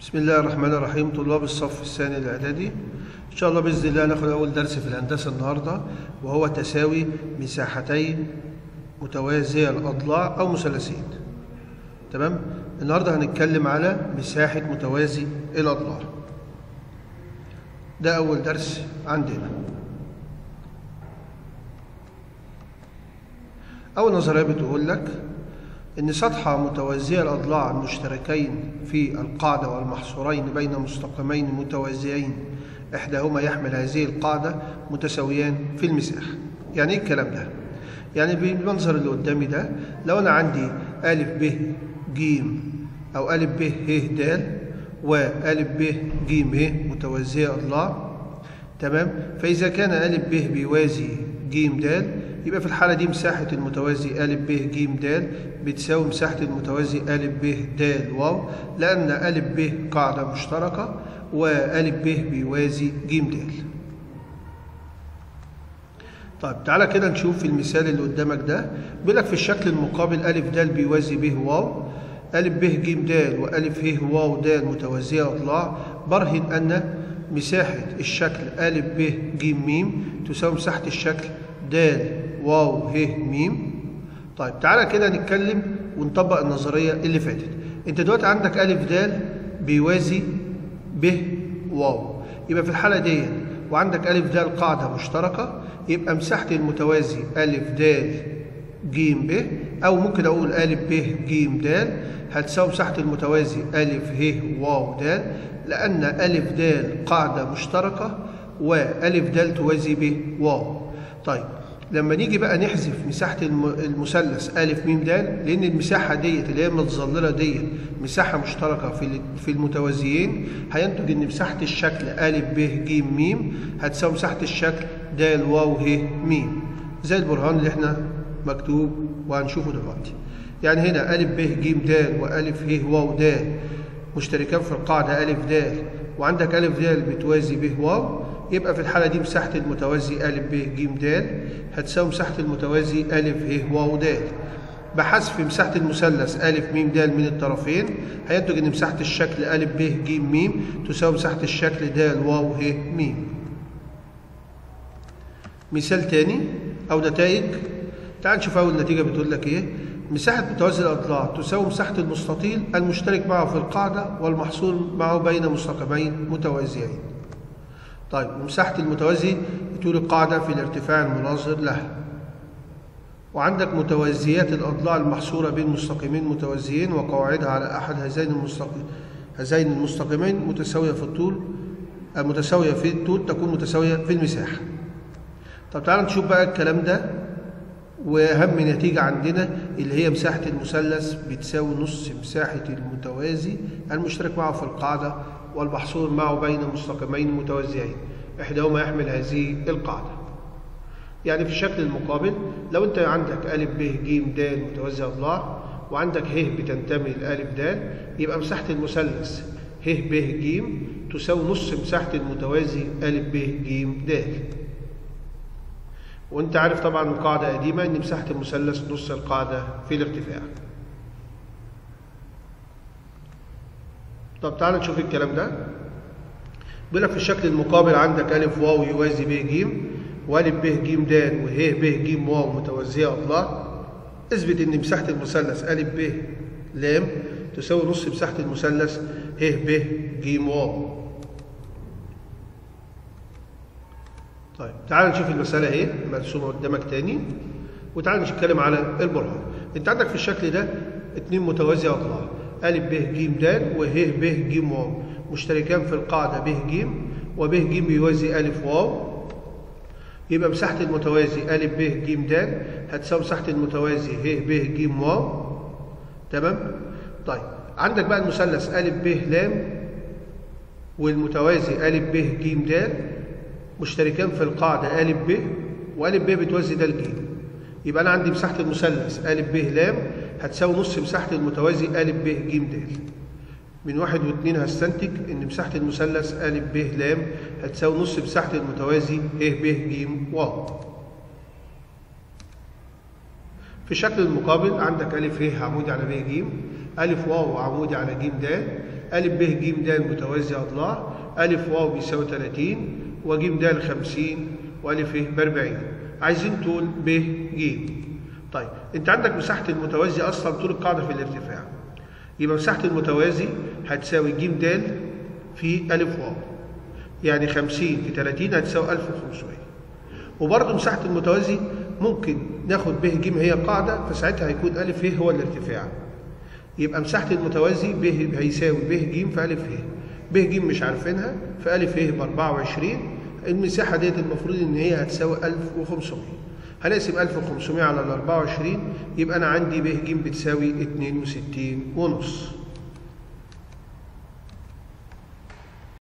بسم الله الرحمن الرحيم طلاب الصف الثاني الإعدادي إن شاء الله بإذن الله ناخد أول درس في الهندسة النهاردة وهو تساوي مساحتين متوازية الأضلاع أو مثلثين تمام النهاردة هنتكلم على مساحة متوازي الأضلاع ده أول درس عندنا أول نظرية بتقول لك إن سطح متوازي الأضلاع المشتركين في القاعدة والمحصورين بين مستقيمين متوازيين إحداهما يحمل هذه القاعدة متساويان في المساحة يعني إيه الكلام ده؟ يعني بالمنظر اللي قدامي ده لو أنا عندي أ ب ج أو أ ب ه د وأ ب ج ه متوازية أضلاع تمام فإذا كان أ ب بيوازي ج د يبقى في الحالة دي مساحة المتوازي أ ب ج د بتساوي مساحة المتوازي أ ب د واو لأن أ ب قاعدة مشتركة وأ ب بيوازي ج د طيب تعالى كده نشوف المثال اللي قدامك ده بيقول لك في الشكل المقابل أ د بيوازي ب واو أ ب ج د وأ ه واو د متوازية أضلاع برهن أن مساحة الشكل أ ب ج م تساوي مساحة الشكل د واو ه م طيب تعالى كده نتكلم ونطبق النظرية اللي فاتت انت دلوقتي عندك أ د بيوازي ب واو يبقى في الحالة دي وعندك أ د قاعدة مشتركة يبقى مساحة المتوازي أ د ج ب أو ممكن أقول أ ب ج د هتساوي مساحة المتوازي أ ه واو د لأن أ د قاعدة مشتركة وأ د توازي ب واو طيب لما نيجي بقى نحذف مساحة المثلث أ م د لأن المساحة ديت اللي هي المتظللة ديت مساحة مشتركة في في المتوازيين هينتج إن مساحة الشكل أ ب ج م هتساوي مساحة الشكل د واو ه م زي البرهان اللي احنا مكتوب وهنشوفه دلوقتي يعني هنا أ ب ج د وأ ه واو د مشتركان في القاعدة أ د وعندك أ د بتوازي ب واو يبقى في الحالة دي مساحة المتوازي أ ب ج د هتساوي مساحة المتوازي أ ه واو د بحذف مساحة المثلث أ م د من الطرفين هينتج إن مساحة الشكل أ ب ج م تساوي مساحة الشكل د واو ه م مثال تاني أو نتائج تعال نشوف أول نتيجة بتقول لك إيه مساحة متوازي الأضلاع تساوي مساحة المستطيل المشترك معه في القاعدة والمحصول معه بين مستقيمين متوازيين طيب مساحة المتوازي طول القاعدة في الارتفاع المناظر لها وعندك متوازيات الأضلاع المحصورة بين مستقيمين متوازيين وقواعدها على أحد هذين المستقيم هذين المستقيمين متساوية في الطول متساوية في الطول تكون متساوية في المساحة طب تعال نشوف بقى الكلام ده وأهم نتيجة عندنا اللي هي مساحة المثلث بتساوي نص مساحة المتوازي المشترك معه في القاعدة والمحصور معه بين مستقيمين متوازيين إحداهما يحمل هذه القاعدة يعني في الشكل المقابل لو أنت عندك أ ب ج د متوازي أضلاع وعندك ه بتنتمي لأ د يبقى مساحة المثلث ه ب ج تساوي نص مساحة المتوازي أ ب ج د وانت عارف طبعا من قاعدة قديمة ان مساحة المثلث نص القاعدة في الارتفاع طب تعال نشوف الكلام ده بيقول لك في الشكل المقابل عندك أ واو يوازي ب ج وأ ب ج د وه ب ج واو متوازية أضلاع اثبت ان مساحة المثلث أ ب لام تساوي نص مساحة المثلث ه ب ج واو طيب تعال نشوف المسألة اهي مرسومة قدامك تاني وتعال نتكلم على البرهان انت عندك في الشكل ده اتنين متوازي اضلاع أ ب ج د وه ب ج واو مشتركان في القاعدة ب ج وب ج بيوازي أ واو يبقى مساحة المتوازي أ ب ج د هتساوي مساحة المتوازي ه ب ج واو تمام طيب عندك بقى المثلث أ ب ل والمتوازي أ ب ج د مشتركان في القاعدة أ ب وأ ب بتوازي د ج يبقى أنا عندي مساحة المثلث أ ب ل هتساوي نص مساحة المتوازي أ ب ج د من واحد واثنين هستنتج إن مساحة المثلث أ ب ل هتساوي نص مساحة المتوازي ه ب ج واو في الشكل المقابل عندك أ ه عمودي على ب ج أ واو عمودي على ج د أ ب ج د متوازي أضلاع أ واو بيساوي 30 وج د 50 وأ ه ب 40 عايزين طول ب ج طيب أنت عندك مساحة المتوازي أصلا طول القاعدة في الارتفاع يبقى مساحة المتوازي هتساوي ج د في أ واو يعني 50 في 30 هتساوي 1500 وبرضه مساحة المتوازي ممكن ناخد ب ج هي قاعدة فساعتها هيكون أ ه هو الارتفاع يبقى مساحة المتوازي ب هيساوي ب ج في أ ه ب ج مش عارفينها في أ ه ب 24 المساحة ديت المفروض إن هي هتساوي 1500 هنقسم 1500 على ال 24 يبقى أنا عندي ب ج بتساوي 62 ونص